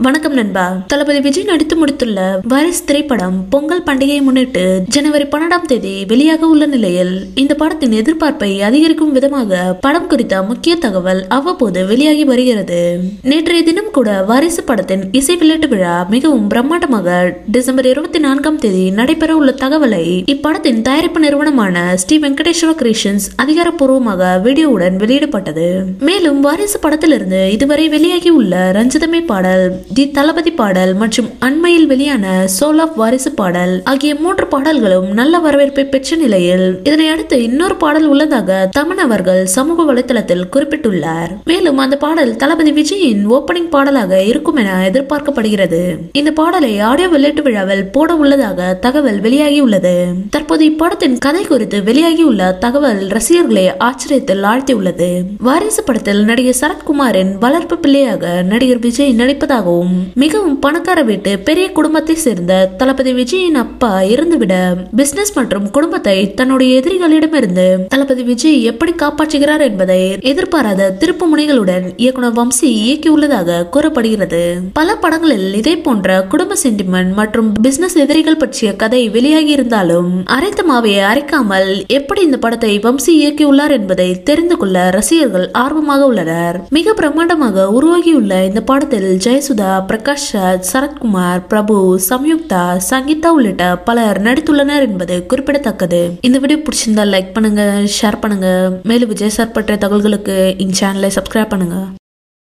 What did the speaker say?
வணக்கம் நண்பா தளபதி விஜய் நடித்து முடித்துள்ள வாரிஸ் திரைப்படம் பொங்கல் பண்டிகையை முன்னிட்டு ஜனவரி பன்னெண்டாம் தேதி வெளியாக உள்ள நிலையில் இந்த படத்தின் எதிர்பார்ப்பை அதிகரிக்கும் விதமாக படம் குறித்த முக்கிய தகவல் அவ்வப்போது வெளியாகி வருகிறது நேற்றைய தினம் கூட வாரிசு படத்தின் இசை வெளியீட்டு விழா மிகவும் பிரம்மாண்டமாக டிசம்பர் இருபத்தி நான்காம் தேதி நடைபெற உள்ள தகவலை இப்படத்தின் தயாரிப்பு நிறுவனமான ஸ்ரீ வெங்கடேஸ்வர கிரியேஷன்ஸ் அதிகாரப்பூர்வமாக வீடியோவுடன் வெளியிடப்பட்டது மேலும் வாரிசு படத்திலிருந்து இதுவரை வெளியாகி உள்ள ரஞ்சிதமே பாடல் தி தளபதி பாடல் மற்றும் அண்மையில் வெளியான சோல் ஆஃப் வாரிசு பாடல் ஆகிய மூன்று பாடல்களும் நல்ல வரவேற்பை பெற்ற நிலையில் இதனை அடுத்து இன்னொரு பாடல் உள்ளதாக தமன் அவர்கள் சமூக வலைதளத்தில் குறிப்பிட்டுள்ளார் மேலும் அந்த பாடல் தளபதி விஜயின் ஓப்பனிங் பாடலாக இருக்கும் என எதிர்பார்க்கப்படுகிறது இந்த பாடலை ஆடியோ வெளியீட்டு விழாவில் போட உள்ளதாக தகவல் வெளியாகியுள்ளது தற்போது இப்படத்தின் கதை குறித்து வெளியாகியுள்ள தகவல் ரசிகர்களை ஆச்சரியத்தில் ஆழ்த்தியுள்ளது வாரிசு படத்தில் நடிகர் சரத்குமாரின் வளர்ப்பு பிள்ளையாக நடிகர் விஜய் நடிப்பதாகவும் மிகவும் பணக்கார வீட்டு பெரிய குடும்பத்தை சேர்ந்த தளபதி விஜயின் அப்பா இறந்துவிட பிசினஸ் மற்றும் குடும்பத்தை தன்னுடைய எதிரிகளிடமிருந்து தளபதி விஜய் எப்படி காப்பாற்றுகிறார் என்பதை எதிர்பாராத திருப்பு முனைகளுடன் இயக்குனர் வம்சி இயக்கியுள்ளதாக கூறப்படுகிறது பல படங்களில் இதே போன்ற குடும்ப சென்டிமெண்ட் மற்றும் பிசினஸ் எதிரிகள் பற்றிய கதை வெளியாகி இருந்தாலும் அரைத்த மாவையை அரைக்காமல் எப்படி இந்த படத்தை வம்சி இயக்கியுள்ளார் என்பதை தெரிந்து கொள்ள ரசிகர்கள் ஆர்வமாக உள்ளனர் மிக பிரம்மாண்டமாக உருவாகியுள்ள இந்த படத்தில் ஜெயசுதா பிரகாஷ் ராஜ் சரத்குமார் பிரபு சம்யுக்தா சங்கீதா உள்ளிட்ட பலர் நடித்துள்ளனர் என்பது குறிப்பிடத்தக்கது இந்த வீடியோ பிடிச்சிருந்தா லைக் பண்ணுங்க ஷேர் பண்ணுங்க மேலும் விஜய் சார் பற்றிய தகவல்களுக்கு இந்த சேனலை சப்ஸ்கிரைப் பண்ணுங்க